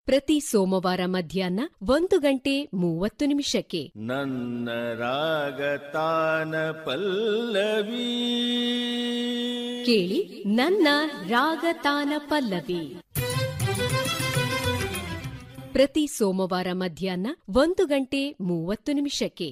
ಪ್ರತಿ ಸೋಮವಾರ ಮಧ್ಯಾಹ್ನ ಒಂದು ಗಂಟೆ ಮೂವತ್ತು ನಿಮಿಷಕ್ಕೆ ನನ್ನ ರಾಗತಾನ ಪಲ್ಲವಿ ಕೇಳಿ ನನ್ನ ರಾಗತಾನ ಪಲ್ಲವಿ ಪ್ರತಿ ಸೋಮವಾರ ಮಧ್ಯಾಹ್ನ ಒಂದು ಗಂಟೆ ಮೂವತ್ತು ನಿಮಿಷಕ್ಕೆ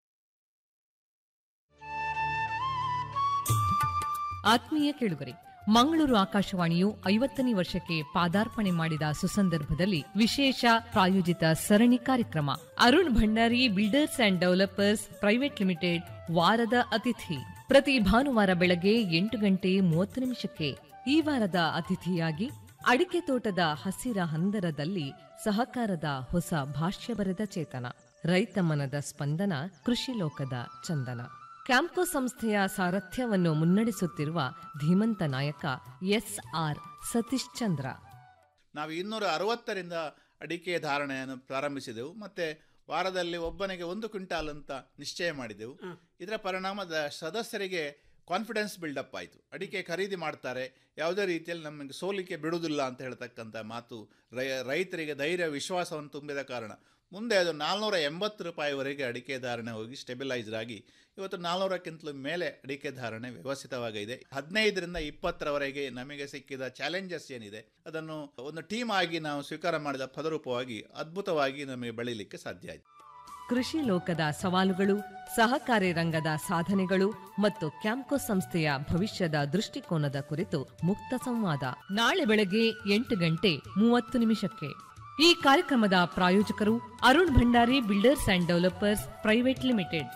ಆತ್ಮೀಯ ಕೇಳುಗರೆ ಮಂಗಳೂರು ಆಕಾಶವಾಣಿಯು ಐವತ್ತನೇ ವರ್ಷಕ್ಕೆ ಪಾದಾರ್ಪಣೆ ಮಾಡಿದ ಸುಸಂದರ್ಭದಲ್ಲಿ ವಿಶೇಷ ಪ್ರಾಯೋಜಿತ ಸರಣಿ ಕಾರ್ಯಕ್ರಮ Arun Bhandari builders and developers private limited ವಾರದ ಅತಿಥಿ ಪ್ರತಿ ಭಾನುವಾರ ಬೆಳಗ್ಗೆ ಎಂಟು ಗಂಟೆ ಮೂವತ್ತು ನಿಮಿಷಕ್ಕೆ ಈ ವಾರದ ಅತಿಥಿಯಾಗಿ ಅಡಿಕೆ ತೋಟದ ಹಸಿರ ಹಂದರದಲ್ಲಿ ಸಹಕಾರದ ಹೊಸ ಭಾಷ್ಯ ಬರೆದ ಚೇತನ ರೈತ ಮನದ ಸ್ಪಂದನ ಕೃಷಿ ಲೋಕದ ಚಂದನ ಕ್ಯಾಂಪ್ಕೋ ಸಂಸ್ಥೆಯ ಸಾರಥ್ಯವನ್ನು ಮುನ್ನಡೆಸುತ್ತಿರುವ ಧೀಮಂತ ನಾಯಕ ಎಸ್ಆರ್ ಸತೀಶ್ ಚಂದ್ರ ನಾವು ಇನ್ನೂರ ಅರವತ್ತರಿಂದ ಅಡಿಕೆ ಧಾರಣೆಯನ್ನು ಪ್ರಾರಂಭಿಸಿದೆವು ಮತ್ತು ವಾರದಲ್ಲಿ ಒಬ್ಬನಿಗೆ ಒಂದು ಕ್ವಿಂಟಾಲ್ ಅಂತ ನಿಶ್ಚಯ ಮಾಡಿದೆವು ಇದರ ಪರಿಣಾಮದ ಸದಸ್ಯರಿಗೆ ಕಾನ್ಫಿಡೆನ್ಸ್ ಬಿಲ್ಡಪ್ ಆಯಿತು ಅಡಿಕೆ ಖರೀದಿ ಮಾಡ್ತಾರೆ ಯಾವುದೇ ರೀತಿಯಲ್ಲಿ ನಮಗೆ ಸೋಲಿಕೆ ಬಿಡುವುದಿಲ್ಲ ಅಂತ ಹೇಳ್ತಕ್ಕಂಥ ಮಾತು ರೈ ರೈತರಿಗೆ ಧೈರ್ಯ ವಿಶ್ವಾಸವನ್ನು ತುಂಬಿದ ಕಾರಣ ಮುಂದೆ ಅದು ನಾಲ್ನೂರ ಎಂಬತ್ತು ರೂಪಾಯಿವರೆಗೆ ಅಡಿಕೆ ಧಾರಣೆ ಹೋಗಿ ಸ್ಟೆಬಿಲೈಸ್ಡ್ ಆಗಿ ಇವತ್ತು ನಾಲ್ನೂರಕ್ಕಿಂತಲೂ ಮೇಲೆ ಅಡಿಕೆ ಧಾರಣೆ ವ್ಯವಸ್ಥಿತವಾಗಿದೆ ಹದಿನೈದರಿಂದ ಇಪ್ಪತ್ತರವರೆಗೆ ನಮಗೆ ಸಿಕ್ಕಿದ ಚಾಲೆಂಜಸ್ ಏನಿದೆ ಅದನ್ನು ಒಂದು ಟೀಮ್ ಆಗಿ ನಾವು ಸ್ವೀಕಾರ ಮಾಡಿದ ಪದರೂಪವಾಗಿ ಅದ್ಭುತವಾಗಿ ನಮಗೆ ಬೆಳೀಲಿಕ್ಕೆ ಸಾಧ್ಯ ಆಯಿತು ಕೃಷಿ ಲೋಕದ ಸವಾಲುಗಳು ಸಹಕಾರಿ ರಂಗದ ಸಾಧನೆಗಳು ಮತ್ತು ಕ್ಯಾಂಪ್ಕೋ ಸಂಸ್ಥೆಯ ಭವಿಷ್ಯದ ದೃಷ್ಟಿಕೋನದ ಕುರಿತು ಮುಕ್ತ ಸಂವಾದ ನಾಳೆ ಬೆಳಗ್ಗೆ ಎಂಟು ಗಂಟೆ ಮೂವತ್ತು ನಿಮಿಷಕ್ಕೆ ಈ ಕಾರ್ಯಕ್ರಮದ ಪ್ರಾಯೋಜಕರು Arun Bhandari builders and developers private limited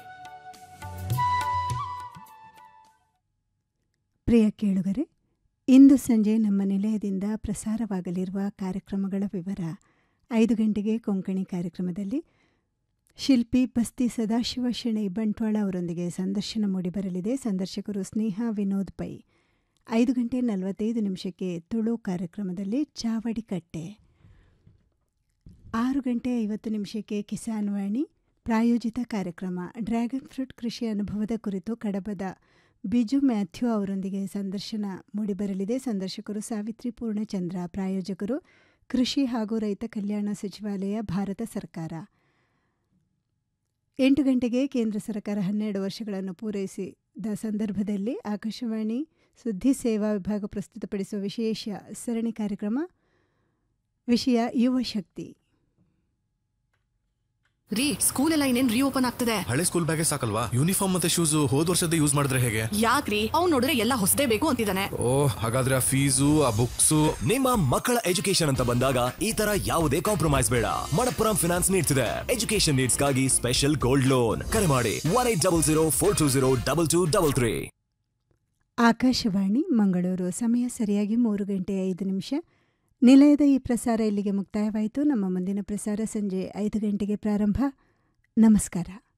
ಪ್ರಿಯ ಕೇಳುಗರೆ ಇಂದು ಸಂಜೆ ನಮ್ಮ ನಿಲಯದಿಂದ ಪ್ರಸಾರವಾಗಲಿರುವ ಕಾರ್ಯಕ್ರಮಗಳ ವಿವರ ಐದು ಗಂಟೆಗೆ ಕೊಂಕಣಿ ಕಾರ್ಯಕ್ರಮದಲ್ಲಿ ಶಿಲ್ಪಿ ಬಸ್ತಿ ಸದಾಶಿವ ಶೆಣೈ ಬಂಟ್ವಾಳ ಅವರೊಂದಿಗೆ ಸಂದರ್ಶನ ಮೂಡಿಬರಲಿದೆ ಸಂದರ್ಶಕರು ಸ್ನೇಹ ವಿನೋದ್ ಪೈ ಐದು ಗಂಟೆ ನಲವತ್ತೈದು ನಿಮಿಷಕ್ಕೆ ತುಳು ಕಾರ್ಯಕ್ರಮದಲ್ಲಿ ಚಾವಡಿ ಕಟ್ಟೆ ಆರು ಗಂಟೆ ಐವತ್ತು ನಿಮಿಷಕ್ಕೆ ಕಿಸಾನ್ ವಾಣಿ ಪ್ರಾಯೋಜಿತ ಕಾರ್ಯಕ್ರಮ ಡ್ರ್ಯಾಗನ್ ಫ್ರೂಟ್ ಕೃಷಿ ಅನುಭವದ ಕುರಿತು ಕಡಬದ ಬಿಜು ಮ್ಯಾಥ್ಯೂ ಅವರೊಂದಿಗೆ ಸಂದರ್ಶನ ಮೂಡಿಬರಲಿದೆ ಸಂದರ್ಶಕರು ಸಾವಿತ್ರಿ ಪೂರ್ಣಚಂದ್ರ ಪ್ರಾಯೋಜಕರು ಕೃಷಿ ಹಾಗೂ ರೈತ ಕಲ್ಯಾಣ ಸಚಿವಾಲಯ ಭಾರತ ಸರ್ಕಾರ ಎಂಟು ಗಂಟೆಗೆ ಕೇಂದ್ರ ಸರ್ಕಾರ ಹನ್ನೆರಡು ವರ್ಷಗಳನ್ನು ಪೂರೈಸಿದ ಸಂದರ್ಭದಲ್ಲಿ ಆಕಾಶವಾಣಿ ಸುದ್ದಿ ಸೇವಾ ವಿಭಾಗ ಪ್ರಸ್ತುತಪಡಿಸುವ ವಿಶೇಷ ಸರಣಿ ಕಾರ್ಯಕ್ರಮ ವಿಷಯ ಯುವ ಶಕ್ತಿ ರೀ ಸ್ಕೂಲ್ ಎಲ್ಲ ಇನ್ನೇನ್ ರೀಓಪನ್ ಆಗ್ತದೆ ಹಳೆ ಸ್ಕೂಲ್ ಬ್ಯಾಗೇ ಸಾಕಲ್ವಾ ಯೂನಿಫಾರ್ಮ್ ಮತ್ತೆ ಶೂಸ್ ಹೋದ್ ವರ್ಷದ ಯೂಸ್ ಮಾಡಿದ್ರೆ ಹೇಗೆ ಯಾಕ್ರಿ ಅವ್ನ್ ನೋಡಿದ್ರೆ ಎಲ್ಲ ಹೊಸದೇ ಬೇಕು ಅಂತಿದ್ದಾನೆ ಓ ಹಾಗಾದ್ರೆ ಆ ಫೀಸು ಆ ಬುಕ್ಸು ನಿಮ್ಮ ಮಕ್ಕಳ ಎಜುಕೇಶನ್ ಅಂತ ಬಂದಾಗ ಈ ತರ ಯಾವುದೇ ಕಾಂಪ್ರಮೈಸ್ ಬೇಡ ಮಣಪ್ಪುರಂ ಫಿನಾನ್ಸ್ ನೀಡ್ಸ್ ಇದೆ ಎಜುಕೇಶನ್ ನೀಡ್ಸ್ ಗಾಗಿ ಸ್ಪೆಷಲ್ ಗೋಲ್ಡ್ ಲೋನ್ ಕರೆ ಮಾಡಿ one eight double zero four two zero double two double three Akashvani Mangaluru ಸಮಯ ಸರಿಯಾಗಿ ಮೂರು ಗಂಟೆ ಐದು ನಿಮಿಷ ನಿಲಯದ ಈ ಪ್ರಸಾರ ಇಲ್ಲಿಗೆ ಮುಕ್ತಾಯವಾಯಿತು ನಮ್ಮ ಮುಂದಿನ ಪ್ರಸಾರ ಸಂಜೆ ಐದು ಗಂಟೆಗೆ ಪ್ರಾರಂಭ ನಮಸ್ಕಾರ